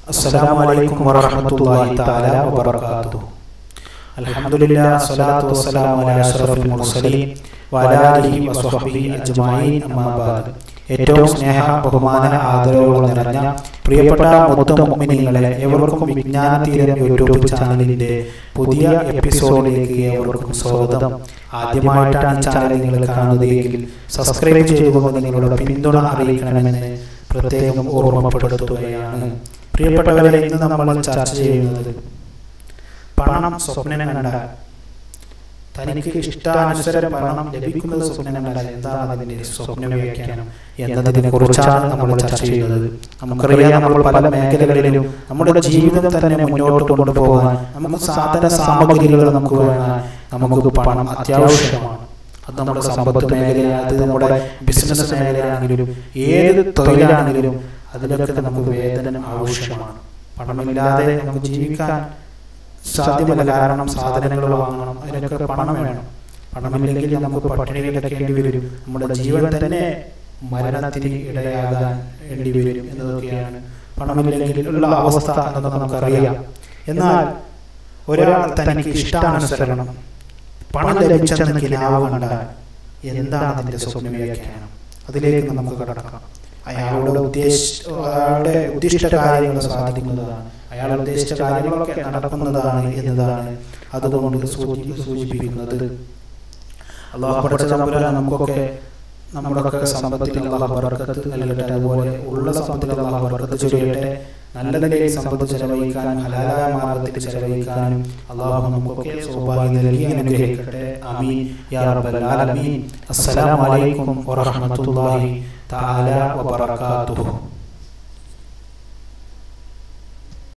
السلام عليكم ورحمة الله تعالى وبركاته الحمد لله والصلاة والسلام على أشرف المرسلين وعلى آله وصحبه أجمعين أما بعد ഏറ്റവും സ്നേഹ ബഹുമാന ആദരവുകൾ നിറഞ്ഞ പ്രിയപ്പെട്ട മൊത്തം മുഅ്മിനീങ്ങളെ ഏവർക്കും വിജ്ഞാന തീരം യൂട്യൂബ് ചാനലിന്റെ പുതിയ എപ്പിസോഡിലേക്ക് ഏവർക്കും സ്വാഗതം ആദ്യമായിട്ടാണ് ഈ ചാനൽ നിങ്ങൾ കാണുന്നതെങ്കിൽ സബ്സ്ക്രൈബ് ചെയ്തുകൊണ്ട് നിങ്ങളുടെ പിന്തുണ അറിയിക്കണമെന്ന് പ്രത്യേകം ഓർമ്മപ്പെടുത്തുകയാണ് പ്രിയപ്പെട്ടവരെ ഇന്ന് നമ്മൾ ചർച്ച ചെയ്യുന്നത് പണം സ്വപ്നം കണ്ടാൽ തനിക്ക് ഇഷ്ടാനുസരം പണം ലഭിക്കുന്നത് സ്വപ്നം കണ്ടാൽ എന്താണ് അതിന്റെ സ്വപ്ന വ്യാഖ്യാനം എന്നതിനെ കുറിച്ചാണ് നമ്മൾ ചർച്ച ചെയ്യുന്നത് നമുക്കറിയാം നമ്മൾ പല മേഖലകളിലും നമ്മുടെ ജീവിതം തന്നെ മുന്നോട്ട് കൊണ്ടുപോകാൻ നമുക്ക് സാധന സാമഗ്രികൾ നമുക്ക് വേണം നമുക്ക് പണം അത്യാവശ്യമാണ് അത് നമ്മുടെ സമ്പത്ത് മേഖലയാണ് അത് നമ്മുടെ ബിസിനസ് മേഖലയാണെങ്കിലും ഏത് തൊഴിലാണെങ്കിലും അതിലൊക്കെ നമുക്ക് വേതനം ആവശ്യമാണ് പണമില്ലാതെ നമുക്ക് ജീവിക്കാൻ സാധ്യമല്ല കാരണം സാധനങ്ങൾ വാങ്ങണം അതിനൊക്കെ പണം വേണം പണമില്ലെങ്കിൽ നമുക്ക് പട്ടിണി കിടക്കേണ്ടി വരും നമ്മുടെ ജീവൻ തന്നെ മരണത്തിന് ഇടയാകാൻ വേണ്ടി വരും എന്നതൊക്കെയാണ് പണമില്ലെങ്കിൽ ഉള്ള അവസ്ഥ എന്നൊക്കെ നമുക്കറിയാം എന്നാൽ ഒരാൾ തനിക്ക് ഇഷ്ടാനുസരണം പണം ലഭിച്ചെന്ന് കിനാവ് കണ്ടാൽ എന്താണ് അതിന്റെ സ്വപ്ന വ്യാഖ്യാനം അതിലേക്ക് നമുക്ക് കടക്കാം അയാളുടെ ഉദ്ദേശ അയാളുടെ ഉദ്ദിഷ്ട കാര്യങ്ങൾ സാധിക്കുന്നതാണ് അയാൾ ഉദ്ദേശിച്ച കാര്യങ്ങളൊക്കെ നടക്കുന്നതാണ് എന്നതാണ് അതുകൊണ്ട് സൂചിപ്പിക്കുന്നത് അള്ളാഹു പഠിച്ച തമ്പുരാൻ നമുക്കൊക്കെ നമ്മുടെയൊക്കെ സമ്പത്തിൽ അള്ളാഹു ബർക്കത്ത് നൽകട്ടെ അതുപോലെ ഉള്ള സമ്പത്തിൽ അള്ളാഹു ബർക്കത്ത് ചൊരിയട്ടെ നല്ല നിലയിൽ സമ്പത്ത് ചെലവഴിക്കാനും ഹലാലായ മാർഗത്തിൽ ചെലവഴിക്കാനും അള്ളാഹു നമുക്കൊക്കെ സൗഭാഗ്യം നൽകി അനുഗ്രഹിക്കട്ടെ ആമീൻ യാ റബ്ബൽ ആലമീൻ അസ്സലാമു അലൈക്കും വറഹ്മത്തുള്ളാഹി തആല വബറകാതുഹു